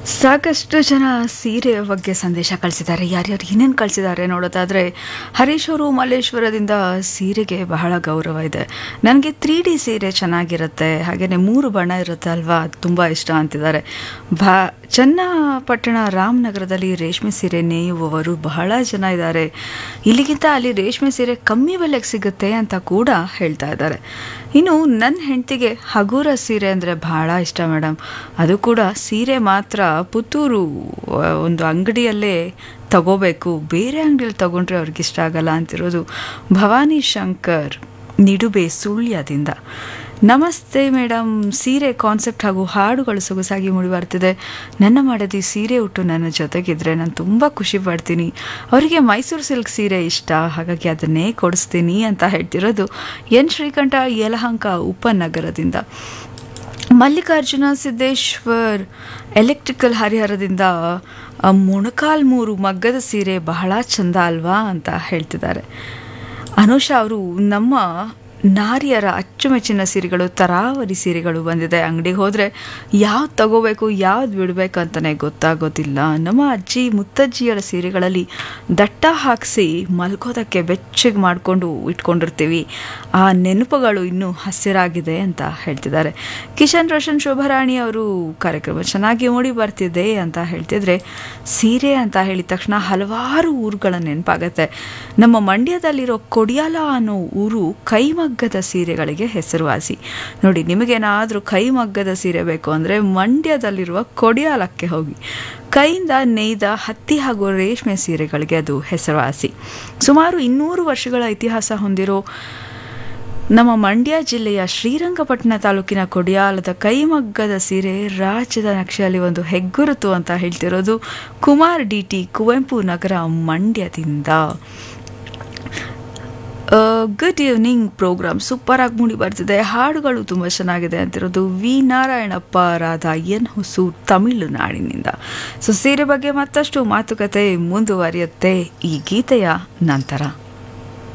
ಸಾಕಷ್ಟು ಜನ ಸೀರೆಯ ಬಗ್ಗೆ ಸಂದೇಶ ಕಳಿಸಿದ್ದಾರೆ ಯಾರ್ಯಾರು ಏನೇನು ಕಳಿಸಿದ್ದಾರೆ ನೋಡೋದಾದರೆ ಹರೀಶ್ ಅವರು ಮಲ್ಲೇಶ್ವರದಿಂದ ಸೀರೆಗೆ ಬಹಳ ಗೌರವ ಇದೆ ನನಗೆ ತ್ರೀ ಡಿ ಸೀರೆ ಚೆನ್ನಾಗಿರುತ್ತೆ ಹಾಗೆಯೇ ಮೂರು ಬಣ್ಣ ಇರುತ್ತೆ ಅಲ್ವಾ ಅದು ತುಂಬ ಇಷ್ಟ ಅಂತಿದ್ದಾರೆ ಭಾ ಚನ್ನಪಟ್ಟಣ ರಾಮನಗರದಲ್ಲಿ ರೇಷ್ಮೆ ಸೀರೆ ನೇಯುವವರು ಬಹಳ ಜನ ಇದ್ದಾರೆ ಇಲ್ಲಿಗಿಂತ ಅಲ್ಲಿ ರೇಷ್ಮೆ ಸೀರೆ ಕಮ್ಮಿ ಬೆಲೆಗೆ ಸಿಗುತ್ತೆ ಅಂತ ಕೂಡ ಹೇಳ್ತಾ ಇದ್ದಾರೆ ಇನ್ನು ನನ್ನ ಹೆಂಡತಿಗೆ ಹಗೂರ ಸೀರೆ ಅಂದರೆ ಬಹಳ ಇಷ್ಟ ಮೇಡಮ್ ಅದು ಕೂಡ ಸೀರೆ ಮಾತ್ರ ಪುತ್ತೂರು ಆ, ಒಂದು ಅಂಗಡಿಯಲ್ಲೇ ತಗೋಬೇಕು ಬೇರೆ ಅಂಗಡಿಯಲ್ಲಿ ತಗೊಂಡ್ರೆ ಅವ್ರಿಗೆ ಇಷ್ಟ ಆಗಲ್ಲ ಅಂತಿರೋದು ಭವಾನಿ ಶಂಕರ್ ನಿಡುಬೆ ಸುಳ್ಯದಿಂದ ನಮಸ್ತೆ ಮೇಡಮ್ ಸೀರೆ ಕಾನ್ಸೆಪ್ಟ್ ಹಾಗೂ ಹಾಡುಗಳು ಸೊಗಸಾಗಿ ಮೂಡಿ ಬರ್ತಿದೆ ನನ್ನ ಮಾಡದಿ ಸೀರೆ ಉಟ್ಟು ನನ್ನ ಜೊತೆಗಿದ್ರೆ ನಾನು ತುಂಬ ಖುಷಿ ಪಡ್ತೀನಿ ಅವರಿಗೆ ಮೈಸೂರು ಸಿಲ್ಕ್ ಸೀರೆ ಇಷ್ಟ ಹಾಗಾಗಿ ಅದನ್ನೇ ಕೊಡಿಸ್ತೀನಿ ಅಂತ ಹೇಳ್ತಿರೋದು ಎನ್ ಶ್ರೀಕಂಠ ಯಲಹಂಕ ಉಪನಗರದಿಂದ ಮಲ್ಲಿಕಾರ್ಜುನ ಸಿದ್ದೇಶ್ವರ್ ಎಲೆಕ್ಟ್ರಿಕಲ್ ಹರಿಹರದಿಂದ ಆ, ಮೊಣಕಾಲ್ ಮೂರು ಮಗ್ಗದ ಸೀರೆ ಬಹಳ ಚಂದ ಅಲ್ವಾ ಅಂತ ಹೇಳ್ತಿದ್ದಾರೆ ಅನುಷಾ ಅವರು ನಮ್ಮ ನಾರಿಯರ ಅಚ್ಚುಮೆಚ್ಚಿನ ಸೀರೆಗಳು ತರಾವರಿ ಸೀರೆಗಳು ಬಂದಿದೆ ಅಂಗಡಿಗೆ ಹೋದರೆ ಯಾವ್ದು ತಗೋಬೇಕು ಯಾವ್ದು ಬಿಡಬೇಕು ಅಂತಲೇ ಗೊತ್ತಾಗೋದಿಲ್ಲ ನಮ್ಮ ಅಜ್ಜಿ ಮುತ್ತಜ್ಜಿಯರ ಸೀರೆಗಳಲ್ಲಿ ದಟ್ಟ ಹಾಕಿಸಿ ಮಲ್ಗೋದಕ್ಕೆ ಬೆಚ್ಚಗೆ ಮಾಡಿಕೊಂಡು ಇಟ್ಕೊಂಡಿರ್ತೀವಿ ಆ ನೆನಪುಗಳು ಇನ್ನೂ ಹಸಿರಾಗಿದೆ ಅಂತ ಹೇಳ್ತಿದ್ದಾರೆ ಕಿಶನ್ ರೋಷನ್ ಶೋಭರಾಣಿ ಅವರು ಕಾರ್ಯಕ್ರಮ ಚೆನ್ನಾಗಿ ಮೂಡಿ ಬರ್ತಿದೆ ಅಂತ ಹೇಳ್ತಿದ್ರೆ ಸೀರೆ ಅಂತ ಹೇಳಿದ ತಕ್ಷಣ ಹಲವಾರು ಊರುಗಳ ನೆನಪಾಗತ್ತೆ ನಮ್ಮ ಮಂಡ್ಯದಲ್ಲಿರೋ ಕೊಡಿಯಾಲ ಅನ್ನೋ ಊರು ಕೈಮಗ್ಗದ ಸೀರೆಗಳಿಗೆ ಹೆಸರುವಾಸಿ ನೋಡಿ ನಿಮಗೇನಾದರೂ ಕೈಮಗ್ಗದ ಸೀರೆ ಬೇಕು ಅಂದರೆ ಮಂಡ್ಯದಲ್ಲಿರುವ ಕೊಡಿಯಾಲಕ್ಕೆ ಹೋಗಿ ಕೈಯಿಂದ ನೇಯ್ದ ಹತ್ತಿ ಹಾಗೂ ರೇಷ್ಮೆ ಸೀರೆಗಳಿಗೆ ಅದು ಹೆಸರುವಾಸಿ ಸುಮಾರು ಇನ್ನೂರು ವರ್ಷಗಳ ಇತಿಹಾಸ ಹೊಂದಿರೋ ನಮ್ಮ ಮಂಡ್ಯ ಜಿಲ್ಲೆಯ ಶ್ರೀರಂಗಪಟ್ಟಣ ತಾಲೂಕಿನ ಕೊಡಿಯಾಲದ ಕೈಮಗ್ಗದ ಸೀರೆ ರಾಜ್ಯದ ನಕ್ಷೆಯಲ್ಲಿ ಒಂದು ಹೆಗ್ಗುರುತು ಅಂತ ಹೇಳ್ತಿರೋದು ಕುಮಾರ್ ಡಿ ಟಿ ಕುವೆಂಪು ನಗರ ಮಂಡ್ಯದಿಂದ ಗುಡ್ ಈವ್ನಿಂಗ್ ಪ್ರೋಗ್ರಾಮ್ ಸೂಪರ್ ಆಗಿ ಮೂಡಿ ಬರ್ತಿದೆ ಹಾಡುಗಳು ತುಂಬ ಚೆನ್ನಾಗಿದೆ ಅಂತಿರೋದು ವಿ ನಾರಾಯಣಪ್ಪ ರಾಧಾ ಎನ್ ಹೊಸೂರ್ ತಮಿಳುನಾಡಿನಿಂದ ಸೊ ಸೀರೆ ಬಗ್ಗೆ ಮತ್ತಷ್ಟು ಮಾತುಕತೆ ಮುಂದುವರಿಯುತ್ತೆ ಈ ಗೀತೆಯ ನಂತರ